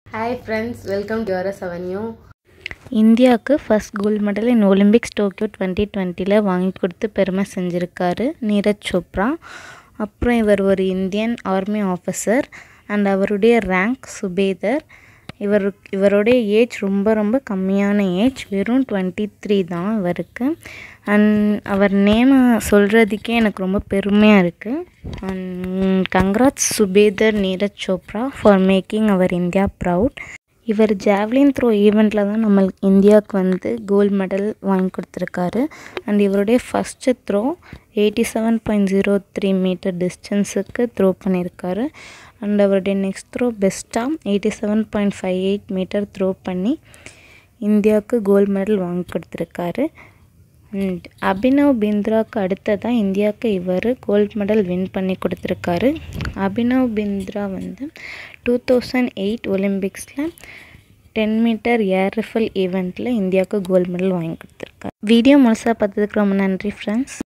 hi friends welcome to your avenue இந்தியாவுக்கு first gold medal in Olympics Tokyo twenty டுவெண்ட்டியில் வாங்கி கொடுத்து பெருமை செஞ்சுருக்காரு நீரஜ் சோப்ரா அப்புறம் இவர் ஒரு இந்தியன் ஆர்மி ஆஃபீஸர் அண்ட் அவருடைய ரேங்க் சுபேதர் இவர் இவருடைய ஏஜ் ரொம்ப ரொம்ப கம்மியான ஏஜ் வெறும் டுவெண்ட்டி த்ரீ தான் இவருக்கு அண்ட் அவர் நேமை சொல்கிறதுக்கே எனக்கு ரொம்ப பெருமையாக இருக்குது and congrats Subedar Neeraj Chopra for making அவர் இந்தியா ப்ரவுட் இவர் ஜாவ்லின் த்ரோ ஈவெண்ட்டில் தான் நம்ம இந்தியாவுக்கு வந்து கோல்டு மெடல் வாங்கி கொடுத்துருக்காரு அண்ட் இவருடைய first throw eighty seven point zero three metre டிஸ்டன்ஸுக்கு த்ரோ பண்ணியிருக்காரு அண்ட் அவருடைய நெக்ஸ்ட் த்ரோ பெஸ்ட்டாக eighty seven point five eight metre throw பண்ணி இந்தியாவுக்கு கோல்டு மெடல் வாங்கி கொடுத்துருக்காரு அண்ட் அபினவ் பிந்த்ராவுக்கு அடுத்ததாக இந்தியாவுக்கு இவர் கோல்டு மெடல் வின் பண்ணி கொடுத்துருக்காரு அபினவ் பிந்த்ரா வந்து டூ தௌசண்ட் எயிட் ஒலிம்பிக்ஸில் டென் மீட்டர் ஏர் ரிஃபில் ஈவெண்ட்டில் இந்தியாவுக்கு கோல்டு மெடல் வாங்கி கொடுத்துருக்காரு வீடியோ முழுசாக பார்த்ததுக்கு ரொம்ப நன்றி ஃப்ரெண்ட்ஸ்